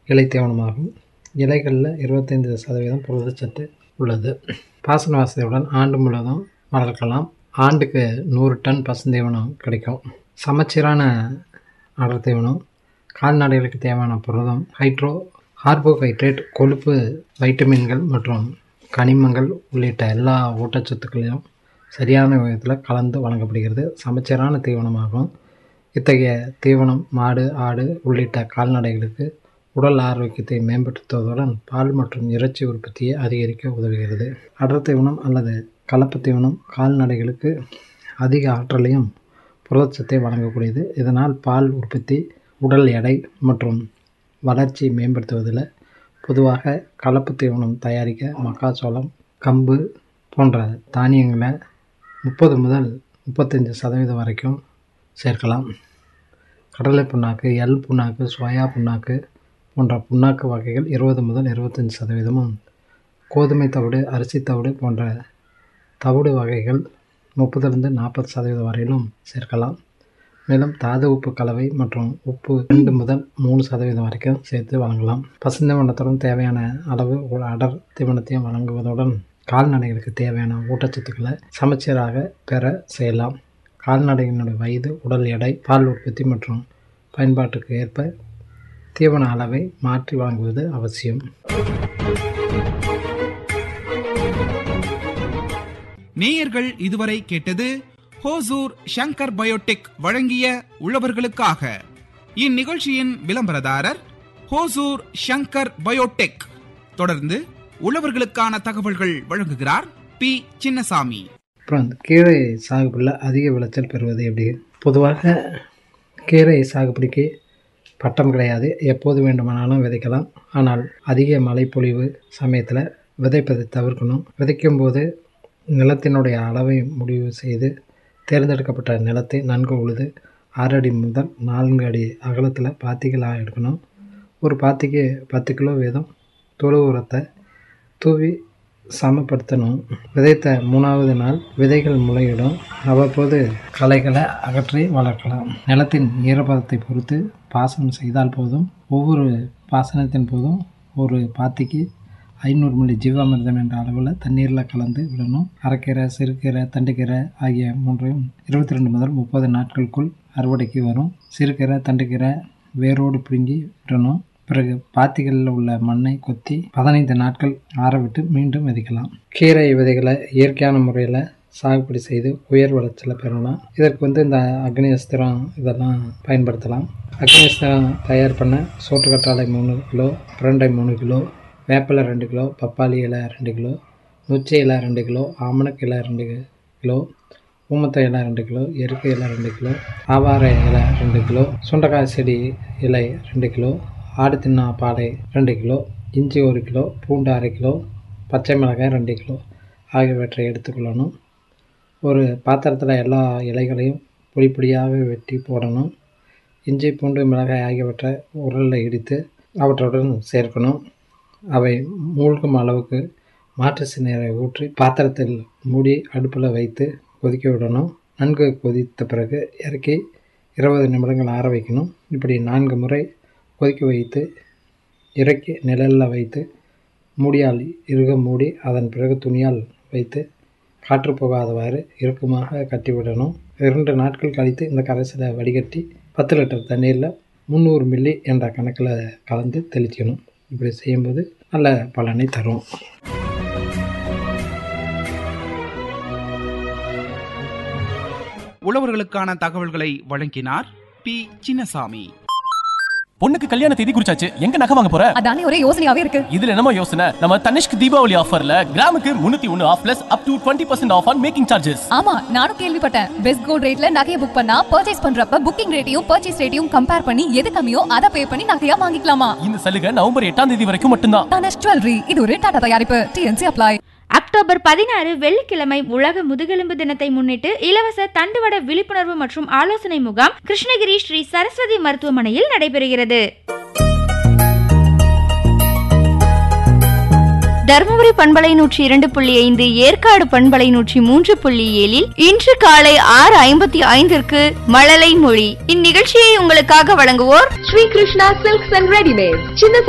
இலை தீவனமாகும் இலைகளில் இருபத்தைந்து சதவீதம் புரதச்சத்து உள்ளது பாசன வசதியுடன் ஆண்டு முழுவதும் வளர்க்கலாம் ஆண்டுக்கு நூறு டன் பசுந்தீவனம் கிடைக்கும் சமச்சீரான அடர் தீவனம் கால்நடைகளுக்கு தேவையான புரதம் ஹைட்ரோ கார்போஹைட்ரேட் கொழுப்பு வைட்டமின்கள் மற்றும் கனிமங்கள் உள்ளிட்ட எல்லா ஊட்டச்சத்துக்களையும் சரியான விதத்தில் கலந்து வழங்கப்படுகிறது சமச்சீரான தீவனமாகும் இத்தகைய தீவனம் மாடு ஆடு உள்ளிட்ட கால்நடைகளுக்கு உடல் ஆரோக்கியத்தை மேம்படுத்துவதுடன் பால் மற்றும் இறைச்சி உற்பத்தியை அதிகரிக்க உதவுகிறது அடர் தீவனம் அல்லது கலப்பு தீவனம் கால்நடைகளுக்கு அதிக ஆற்றலையும் புரதச்சத்தை வழங்கக்கூடியது இதனால் பால் உற்பத்தி உடல் எடை மற்றும் வளர்ச்சி மேம்படுத்துவதில் பொதுவாக கலப்பு தீவனம் தயாரிக்க மக்காச்சோளம் கம்பு போன்ற தானியங்களை முப்பது முதல் முப்பத்தஞ்சு சதவீதம் வரைக்கும் சேர்க்கலாம் கடலை புண்ணாக்கு எள் புண்ணாக்கு சோயா புண்ணாக்கு போன்ற புண்ணாக்கு வகைகள் இருபது முதல் இருபத்தஞ்சி சதவீதமும் கோதுமை தவிடு அரிசி தவிடு போன்ற தவிடு வகைகள் முப்பதுலேருந்து நாற்பது சதவீதம் வரையிலும் சேர்க்கலாம் மேலும் தாது உப்பு கலவை மற்றும் உப்பு ரெண்டு முதல் மூணு சதவீதம் வரைக்கும் சேர்த்து வழங்கலாம் பசுந்தீவனத்துடன் தேவையான அளவு ஒரு அடர் தீவனத்தையும் வழங்குவதுடன் கால்நடைகளுக்கு தேவையான ஊட்டச்சத்துக்களை சமச்சீராக பெற செய்யலாம் கால்நடையினுடைய வயது உடல் எடை பால் உற்பத்தி மற்றும் பயன்பாட்டுக்கு ஏற்ப தீவன அளவை மாற்றி வழங்குவது அவசியம் நேயர்கள் இதுவரை கேட்டது ஹோசூர் ஷங்கர் பயோடெக் வழங்கிய உழவர்களுக்காக இந்நிகழ்ச்சியின் விளம்பரதாரர் ஹோசூர் ஷங்கர் பயோடெக் தொடர்ந்து உழவர்களுக்கான தகவல்கள் வழங்குகிறார் பி சின்னசாமி அப்புறம் அந்த கீரை சாகுபடியில் அதிக விளைச்சல் பெறுவது எப்படி பொதுவாக கீரை சாகுபடிக்கு பட்டம் கிடையாது எப்போது வேண்டுமானாலும் விதைக்கலாம் ஆனால் அதிக மழைப்பொழிவு சமயத்தில் விதைப்பதை தவிர்க்கணும் விதைக்கும் போது நிலத்தினுடைய அளவை முடிவு செய்து தேர்ந்தெடுக்கப்பட்ட நிலத்தை நன்கு உழுது ஆறு அடி முதல் நான்கு அடி அகலத்தில் பாத்திகளாக எடுக்கணும் ஒரு பாத்திக்கு பத்து கிலோ வீதம் தொழு உரத்தை தூவி சமப்படுத்தணும் விதைத்த மூணாவது நாள் விதைகள் முளையிடும் அவ்வப்போது களைகளை அகற்றி வளர்க்கலாம் நிலத்தின் ஈரப்பதத்தை பொறுத்து பாசனம் செய்தால் போதும் ஒவ்வொரு பாசனத்தின் போதும் ஒரு பாத்திக்கு ஐநூறு மில்லி ஜீவாமிர்தம் என்ற அளவில் தண்ணீரில் கலந்து விடணும் அரைக்கீரை சிறுகீரை தண்டுக்கீரை ஆகிய மூன்றையும் இருபத்தி ரெண்டு முதல் முப்பது நாட்களுக்குள் அறுவடைக்கு வரும் சிறுகீரை தண்டுக்கீரை வேரோடு பிடுங்கி விடணும் பிறகு பாத்திகளில் உள்ள மண்ணை கொத்தி பதினைந்து நாட்கள் ஆறவிட்டு மீண்டும் விதைக்கலாம் கீரை விதைகளை இயற்கையான முறையில் சாகுபடி செய்து உயர் விளைச்சலை பெறலாம் இதற்கு வந்து இந்த அக்னி அஸ்திரம் இதெல்லாம் பயன்படுத்தலாம் அக்னி அஸ்திரம் தயார் பண்ண சோற்றுக்கற்றாழை மூணு கிலோ பிரண்டை மூணு கிலோ வேப்பிலை ரெண்டு கிலோ பப்பாளி இலை ரெண்டு கிலோ நொச்சி இலை ரெண்டு கிலோ ஆமணக்கு இலை ரெண்டு கிலோ ஊமத்தை இலை ரெண்டு கிலோ எருக்கு இலை ரெண்டு கிலோ ஆவாரை இலை ரெண்டு கிலோ சுண்டைக்காய் செடி இலை ரெண்டு கிலோ ஆடு தின்னா பாலை ரெண்டு கிலோ இஞ்சி ஒரு கிலோ பூண்டு அரை கிலோ பச்சை மிளகாய் ரெண்டு கிலோ ஆகியவற்றை எடுத்துக்கொள்ளணும் ஒரு பாத்திரத்தில் எல்லா இலைகளையும் பொடி பொடியாக வெட்டி போடணும் இஞ்சி பூண்டு மிளகாய் ஆகியவற்றை உரலில் இடித்து அவற்றுடன் சேர்க்கணும் அவை மூழ்கும் அளவுக்கு மாற்று நீரை ஊற்றி பாத்திரத்தில் மூடி அடுப்பில் வைத்து கொதிக்க விடணும் நன்கு கொதித்த பிறகு இறக்கி இருபது நிமிடங்கள் ஆற வைக்கணும் இப்படி நான்கு முறை கொதிக்க வைத்து இறக்கி நிழலில் வைத்து மூடியால் இறுக மூடி அதன் பிறகு துணியால் வைத்து காற்று போகாதவாறு இறுக்கமாக கட்டிவிடணும் இரண்டு நாட்கள் கழித்து இந்த கரைசலை வடிகட்டி பத்து லிட்டர் தண்ணீரில் முந்நூறு மில்லி என்ற கணக்கில் கலந்து தெளிக்கணும் இப்படி செய்யும்போது நல்ல பலனை தரும் உழவர்களுக்கான தகவல்களை வழங்கினார் பி சின்னசாமி பொண்ணுக்கு கல்யாண தேதி குறிச்சாச்சு எங்க நகை வாங்க போற அதானே ஒரே யோசனையாவே இருக்கு இதுல என்னமோ யோசனை நம்ம தனிஷ்க் தீபாவளி ஆஃபர்ல கிராமுக்கு முன்னூத்தி ஒன்னு off plus up to twenty percent off on making charges ஆமா நானும் கேள்விப்பட்டேன் பெஸ்ட் கோல்ட் ரேட்ல நகையை புக் பண்ணா பர்ச்சேஸ் பண்றப்ப புக்கிங் ரேட்டையும் பர்ச்சேஸ் ரேட்டையும் கம்பேர் பண்ணி எது கம்மியோ அதை பே பண்ணி நகையா வாங்கிக்கலாமா இந்த சலுகை நவம்பர் எட்டாம் தேதி வரைக்கும் மட்டும்தான் தனஷ் ஜுவல்லரி இது ஒரு டாடா தயாரிப்பு டிஎன்சி அப்ளை அக்டோபர் பதினாறு வெள்ளிக்கிழமை உலக முதுகெலும்பு தினத்தை முன்னிட்டு இலவச தண்டுவட விழிப்புணர்வு மற்றும் ஆலோசனை முகாம் கிருஷ்ணகிரி ஸ்ரீ சரஸ்வதி மருத்துவமனையில் நடைபெறுகிறது தருமபுரி பண்பலை நூற்றி இரண்டு புள்ளி ஐந்து ஏற்காடு பண்பலை நூற்றி மூன்று புள்ளி ஏழில் இன்று காலை ஆறு ஐம்பத்தி ஐந்திற்கு மழலை மொழி இந்நிகழ்ச்சியை உங்களுக்காக வழங்குவோர் Shri Krishna silks and readymade சின்ன